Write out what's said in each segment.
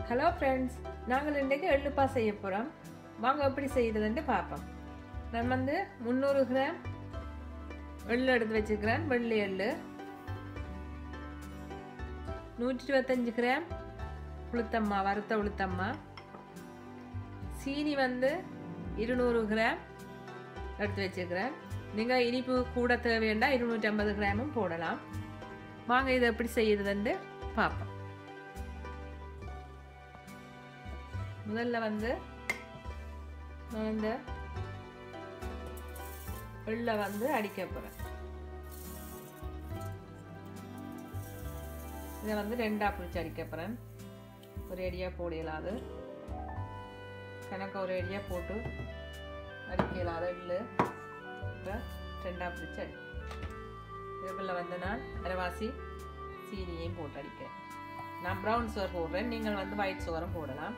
hello friends நாங்கள் இன்றைக்கு எள்ளுப்பா செய்ய போகிறோம் வாங்க எப்படி செய்கிறதுன்ட்டு பார்ப்போம் நான் வந்து முந்நூறு கிராம் எள்ளு எடுத்து வச்சுக்கிறேன் வெள்ளை எள்ளு நூற்றி இருபத்தஞ்சி கிராம் உளுத்தம்மா வறுத்த உளுத்தம்மா சீனி வந்து இருநூறு கிராம் எடுத்து வச்சுக்கிறேன் நீங்கள் இனிப்பு கூட தேவையாண்டா இருநூற்றி ஐம்பது கிராமும் போடலாம் வாங்க இதை எப்படி செய்யறதுன்னு பார்ப்போம் முதல்ல வந்து நான் இந்த எள்ளை வந்து அடிக்க போகிறேன் இதை வந்து ரெண்டாக பிடிச்சி அடிக்க போகிறேன் ஒரு அடியாக போடலாம் அது கணக்கு ஒரு அடியாக போட்டு அடிக்கலாம் அது எள்ளு இப்போ ரெண்டாக பிடிச்சி அடி இதுக்குள்ள வந்து நான் அரைவாசி சீனியையும் போட்டு அடிக்கிறேன் நான் ப்ரௌன் சுகர் போடுறேன் நீங்கள் வந்து ஒயிட் சுகரும் போடலாம்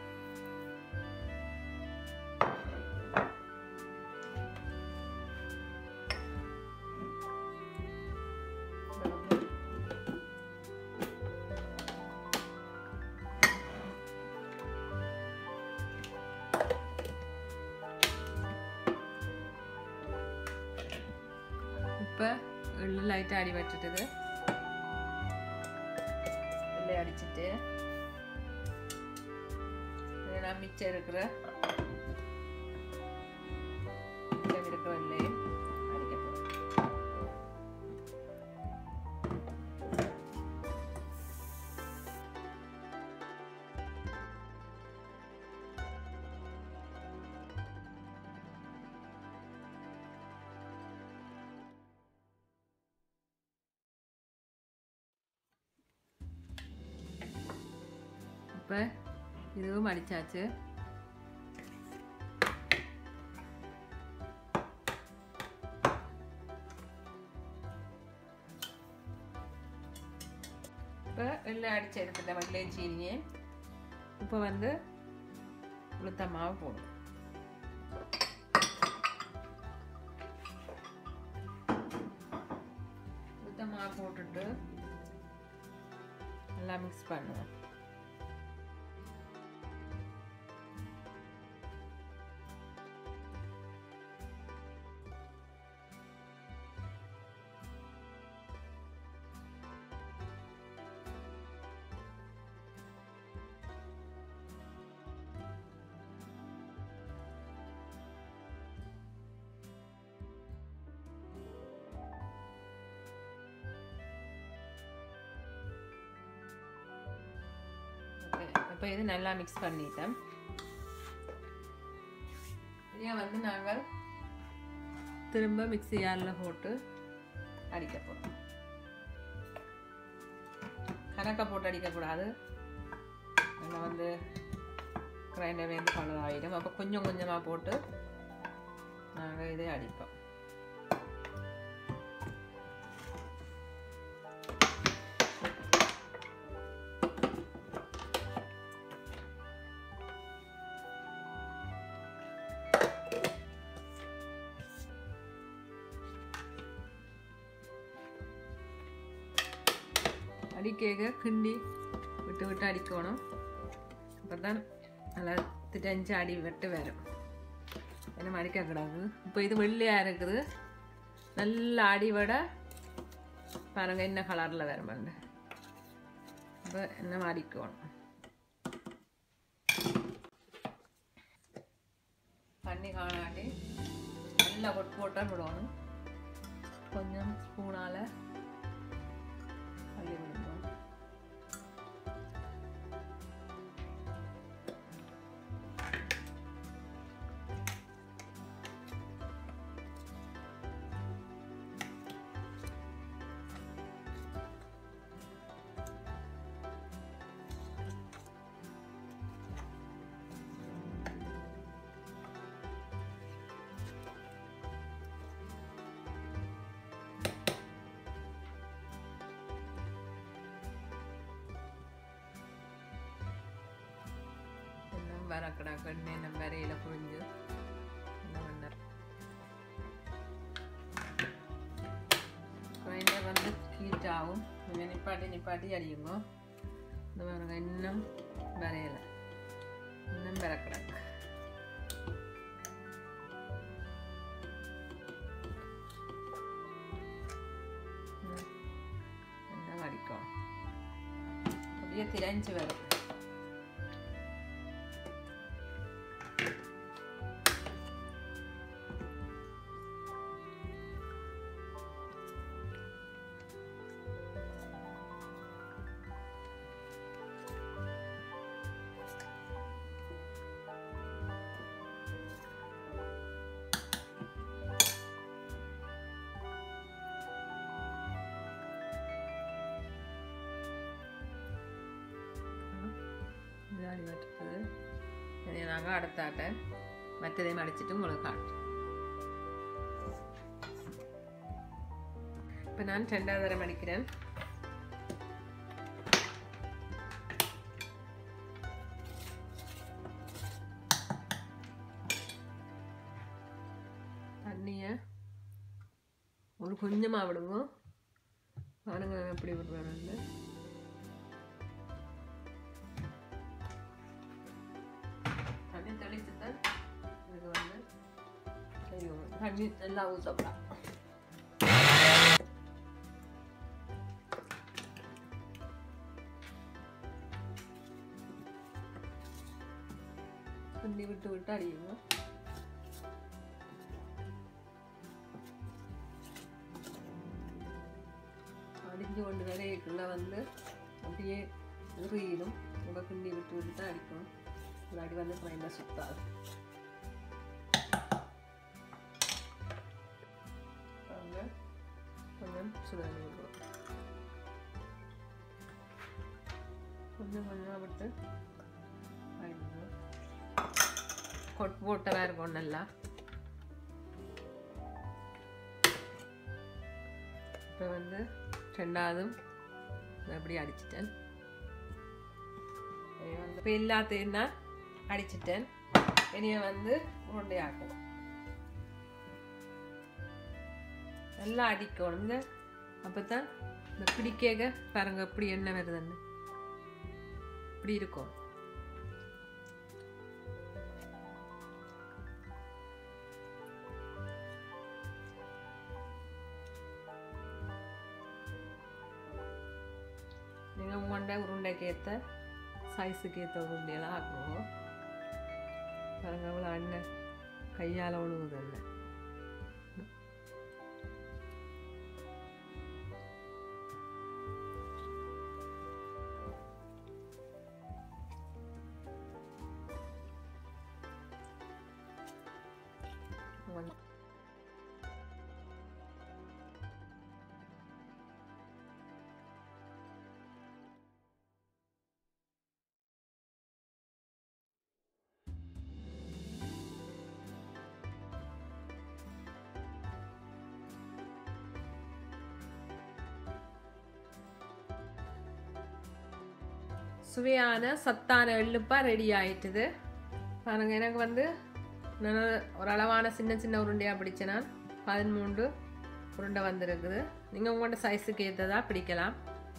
இப்போ எள்ளு லைட்டாக அடி வச்சுட்டுது எள்ளை அடிச்சுட்டு நான் மிச்சம் இருக்கிற மிச்சம் இருக்கிற எல்லையும் அடிக்க போகிறேன் இப்போ இதுவும் அடித்தாச்சு இப்போ வெள்ளை அடிச்சு எடுத்துட்ட வெள்ளை சீனியை இப்போ வந்து உளுத்த மாவு போடும் உளுத்த மாவு போட்டுட்டு நல்லா மிக்ஸ் பண்ணுவோம் இப்போ இது நல்லா மிக்ஸ் பண்ணிட்டேன் இதை வந்து நாங்கள் திரும்ப மிக்ஸி ஜாரில் போட்டு அடிக்க போகிறோம் கணக்கை போட்டு அடிக்கக்கூடாது நம்ம வந்து கிரைண்டர் வந்து பழுதாயிடும் அப்போ கொஞ்சம் கொஞ்சமாக போட்டு நாங்கள் இதை அடிப்போம் அடிக்க கிண்டி விட்டு விட்டு அடிக்கணும் அப்போ தான் நல்லா திட்டஞ்சு அடி விட்டு வரும் என்ன அடிக்கக்கூடாது இப்போ இது வெள்ளையாக இருக்குது நல்ல அடி விட பாருங்க என்ன கலரில் வருமாண்டு இப்போ என்ன அடிக்கணும் தண்ணி காணாட்டி நல்லா கொட்டு போட்டால் விடணும் கொஞ்சம் ஸ்பூனால் அள்ளி விடுவோம் வரக்கடாக்க நம்ம வரையில புழிஞ்சு என்ன பண்ண கிரைண்டர் வந்து ஹீட் ஆகும் கொஞ்சம் நிப்பாட்டி நிப்பாட்டி அடியுங்க இந்த பாருங்க இன்னும் வரையலை இன்னும் பிறக்கிறாங்க என்ன வடிக்கும் அப்படியே திரைஞ்சு வரும் இதாடி வட்டுறது இதை நாங்கள் அடுத்தாட்டேன் மற்றதையும் அடிச்சிட்டு உங்களுக்கு காட்டுறேன் இப்போ நான் ரெண்டாவது தரம் அடிக்கிறேன் தண்ணியை ஒரு கொஞ்சமாக விடுங்க பாருங்க நான் எப்படி விடுவேன் தண்ணி தெளித்து தான் இது வந்து செய்யும் தண்ணி நல்லா ஊற்றப்படாம் தண்ணி விட்டு விட்டு அடியுங்க அடிஞ்சு கொண்டு வரைக்குள்ள வந்து அப்படியே உருகிடும் ரொம்ப கிண்டி விட்டு விட்டு தான் அடிக்கணும் ஒரு அடி வந்து ட்ரெயினில் சுத்தாது பாருங்க, கொஞ்சம் சுடாணி விடுவோம் கொஞ்சம் கொஞ்சமாக விட்டு அடிக்கணும் கொட் போட்டதாக இருக்கும் நல்லா இப்போ வந்து ரெண்டாவதும் அப்படி அடிச்சிட்டேன் இப்போ எல்லாத்தையும் நான் அடிச்சிட்டேன் இனிய வந்து உருண்டையாக்கணும் நல்லா அடிக்கணும் இந்த அப்போ தான் இந்த பிடிக்க பாருங்க இப்படி என்ன வருதுன்னு இப்படி இருக்கும் நீங்கள் உங்கள்கிட்ட உருண்டைக்கு ஏற்ற சைஸுக்கு ஏற்ற உருண்டையெல்லாம் ஆக்கணும் பாருங்க அவ்வளோ அண்ணன் கையால் ஒழுகுதில்லை ஒன் சுவையான சத்தான எள்ளுப்பா ரெடி ஆயிட்டுது பாருங்க எனக்கு வந்து நான் ஒரு அளவான சின்ன சின்ன உருண்டையாக பிடிச்சேன் நான் பதிமூன்று உருண்டை வந்திருக்குது நீங்கள் உங்களோட சைஸுக்கு ஏற்றதா பிடிக்கலாம்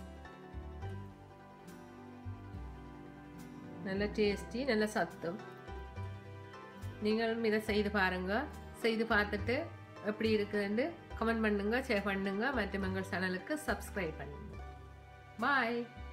நல்ல டேஸ்டி நல்ல சத்தும் நீங்களும் இதை செய்து பாருங்க செய்து பார்த்துட்டு எப்படி இருக்குதுன்னு கமெண்ட் பண்ணுங்க ஷேர் பண்ணுங்க மற்றும் எங்கள் சேனலுக்கு சப்ஸ்கிரைப் பண்ணுங்க பாய்